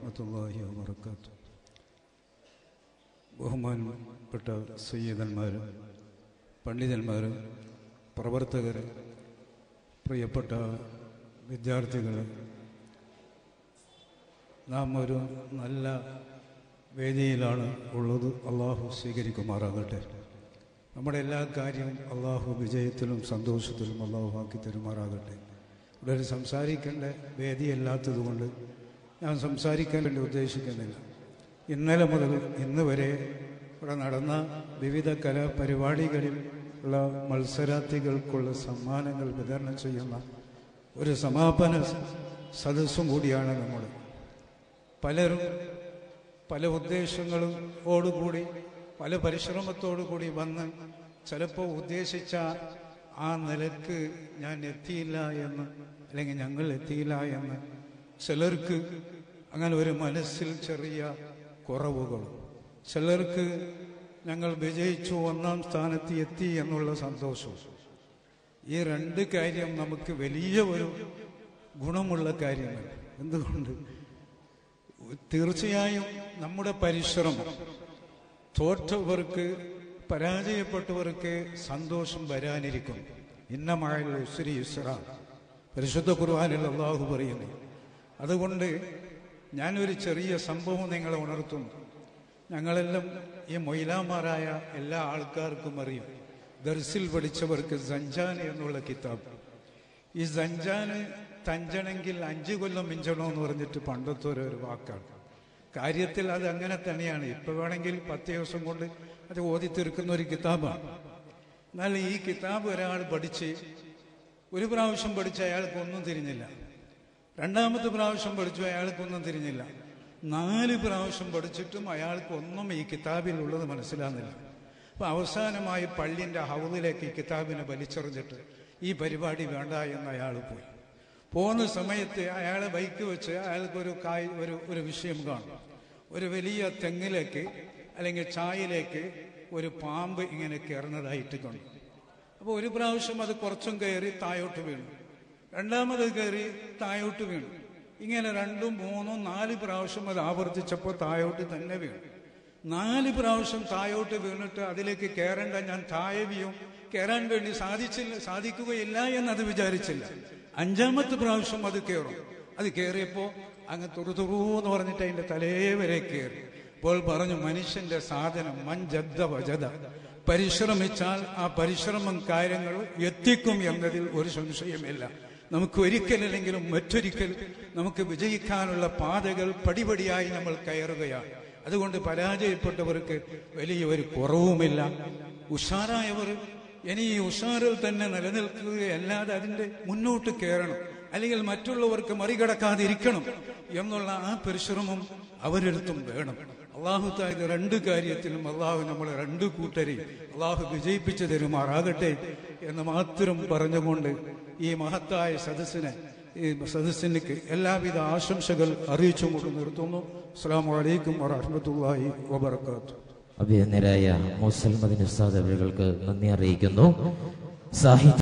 വറഹമത്തല്ലാഹി വാബർക്കാത്തു ബഹുമാനപ്പെട്ട സയ്യിദന്മാർ പണ്ഡിതന്മാർ പ്രവർത്തകർ പ്രിയപ്പെട്ട വിദ്യാർത്ഥികൾ നാം ഒരു നല്ല വേദിയിലാണ് ഉള്ളത് അള്ളാഹു സ്വീകരിക്കുമാറാകട്ടെ നമ്മുടെ എല്ലാ കാര്യവും അള്ളാഹു വിജയത്തിലും സന്തോഷത്തിലും അള്ളാഹു ആക്കി തരുമാറാകട്ടെ ഇവിടെ ഒരു സംസാരിക്കേണ്ട വേദിയല്ലാത്തതുകൊണ്ട് ഞാൻ സംസാരിക്കാൻ വേണ്ടി ഉദ്ദേശിക്കുന്നില്ല ഇന്നലെ മുതൽ ഇന്ന് വരെ ഇവിടെ നടന്ന വിവിധ കലാപരിപാടികളിൽ ഉള്ള മത്സരാർത്ഥികൾക്കുള്ള സമ്മാനങ്ങൾ വിതരണം ചെയ്യുന്ന ഒരു സമാപന സദസ്സും കൂടിയാണ് നമ്മൾ പലരും പല ഉദ്ദേശങ്ങളും ഓടുകൂടി പല പരിശ്രമത്തോടു കൂടി വന്ന് ചിലപ്പോൾ ഉദ്ദേശിച്ച ആ നിലക്ക് ഞാൻ എത്തിയില്ല എന്ന് അല്ലെങ്കിൽ ഞങ്ങൾ എത്തിയില്ല എന്ന് ചിലർക്ക് അങ്ങനെ ഒരു മനസ്സിൽ ചെറിയ കുറവുകൾ ചിലർക്ക് ഞങ്ങൾ വിജയിച്ചു ഒന്നാം സ്ഥാനത്ത് എത്തി എന്നുള്ള സന്തോഷം ഈ രണ്ട് കാര്യം നമുക്ക് വലിയ ഒരു ഗുണമുള്ള കാര്യങ്ങൾ എന്തുകൊണ്ട് തീർച്ചയായും നമ്മുടെ പരിശ്രമം തോറ്റവർക്ക് പരാജയപ്പെട്ടവർക്ക് സന്തോഷം വരാനിരിക്കും ഇന്നമായ ഉസ്രി ഇസ്ര പരിശുദ്ധ ഖുർആാനിൽ അള്ളാഹു പറയുന്നു അതുകൊണ്ട് ഞാനൊരു ചെറിയ സംഭവം നിങ്ങളെ ഉണർത്തുന്നു ഞങ്ങളെല്ലാം ഈ മൊയിലാമാരായ എല്ലാ ആൾക്കാർക്കും അറിയും ദർസിൽ പഠിച്ചവർക്ക് സഞ്ചാൻ എന്നുള്ള കിതാബ് ഈ സഞ്ചാന് തഞ്ചണമെങ്കിൽ അഞ്ചു കൊല്ലം മിഞ്ചണോ എന്ന് പറഞ്ഞിട്ട് പണ്ടത്തെ ഒരു ഒരു വാക്കാണ് കാര്യത്തിൽ അത് അങ്ങനെ തന്നെയാണ് ഇപ്പൊ വേണമെങ്കിൽ പത്ത് ദിവസം കൊണ്ട് അത് ഓതി തീർക്കുന്ന ഒരു കിതാബാണ് എന്നാൽ ഈ കിതാബ് ഒരാൾ പഠിച്ച് ഒരു പ്രാവശ്യം പഠിച്ച അയാൾക്ക് ഒന്നും തിരിഞ്ഞില്ല രണ്ടാമത്തെ പ്രാവശ്യം പഠിച്ചു അയാൾക്കൊന്നും തിരിഞ്ഞില്ല നാല് പ്രാവശ്യം പഠിച്ചിട്ടും അയാൾക്ക് ഒന്നും ഈ കിതാബിലുള്ളത് മനസ്സിലാകുന്നില്ല അപ്പൊ അവസാനമായി പള്ളിന്റെ ഹൗദിലേക്ക് ഈ കിതാബിനെ വലിച്ചെറിഞ്ഞിട്ട് ഈ പരിപാടി വേണ്ട എന്ന് അയാൾ പോയി പോകുന്ന സമയത്ത് അയാളെ ബൈക്ക് വെച്ച് അയാൾക്കൊരു കായ് ഒരു ഒരു വിഷയം കാണും ഒരു വലിയ തെങ്ങിലേക്ക് അല്ലെങ്കിൽ ചായയിലേക്ക് ഒരു പാമ്പ് ഇങ്ങനെ കയറുന്നതായിട്ട് കണ്ടു അപ്പോൾ ഒരു പ്രാവശ്യം അത് കുറച്ചും കയറി താഴോട്ട് വീണു രണ്ടാമത് കയറി താഴോട്ട് വീണു ഇങ്ങനെ രണ്ടും മൂന്നും നാല് പ്രാവശ്യം അത് ആവർത്തിച്ചപ്പോൾ താഴോട്ട് തന്നെ വീണു നാല് പ്രാവശ്യം താഴോട്ട് വീണിട്ട് അതിലേക്ക് കയറേണ്ട ഞാൻ താഴെ വീയും കയറാൻ വേണ്ടി സാധിച്ചില്ല സാധിക്കുകയില്ല എന്നത് വിചാരിച്ചില്ല അഞ്ചാമത്തെ പ്രാവശ്യം അത് കയറും അത് കയറിയപ്പോ അങ്ങ് തുറു തുറു എന്ന് പറഞ്ഞിട്ട് അതിന്റെ തലേ വരെ കയറി അപ്പോൾ പറഞ്ഞു മനുഷ്യന്റെ സാധനം മഞ്ചദ്ദ വജത പരിശ്രമിച്ചാൽ ആ പരിശ്രമം കാര്യങ്ങൾ എത്തിക്കും എന്നതിൽ ഒരു സംശയമില്ല നമുക്ക് ഒരിക്കലല്ലെങ്കിലും മറ്റൊരിക്കൽ നമുക്ക് വിജയിക്കാനുള്ള പാതകൾ പടിപടിയായി നമ്മൾ കയറുകയാണ് അതുകൊണ്ട് പരാജയപ്പെട്ടവർക്ക് വലിയ ഒരു കുറവുമില്ല ഉഷാറായവർ ഇനി ഈ ഉഷാറിൽ തന്നെ നിലനിൽക്കുകയല്ലാതെ അതിന്റെ മുന്നോട്ട് കയറണം അല്ലെങ്കിൽ മറ്റുള്ളവർക്ക് മറികടക്കാതിരിക്കണം എന്നുള്ള ആ പരിശ്രമം അവരെടുത്തും വേണം അള്ളാഹു തായത് രണ്ട് കാര്യത്തിലും അള്ളാഹു നമ്മളെ രണ്ട് കൂട്ടരെയും അള്ളാഹു വിജയിപ്പിച്ചു തരുമാറാകട്ടെ എന്ന് മാത്രം പറഞ്ഞുകൊണ്ട് ഈ മഹത്തായ സദസ്സിനെ ഈ സദസ്സിന് എല്ലാവിധ ആശംസകൾ അറിയിച്ചുകൊണ്ട് നിർത്തുന്നു അസ്സാം വലൈക്കും വറഹമത്തല്ലാഹി വബർക്കാത്തു അഭിനന്ദരായ മുസൽമദിൻ ഉസ്താദ് അവർക്ക് നന്ദി അറിയിക്കുന്നു സാഹിത്യ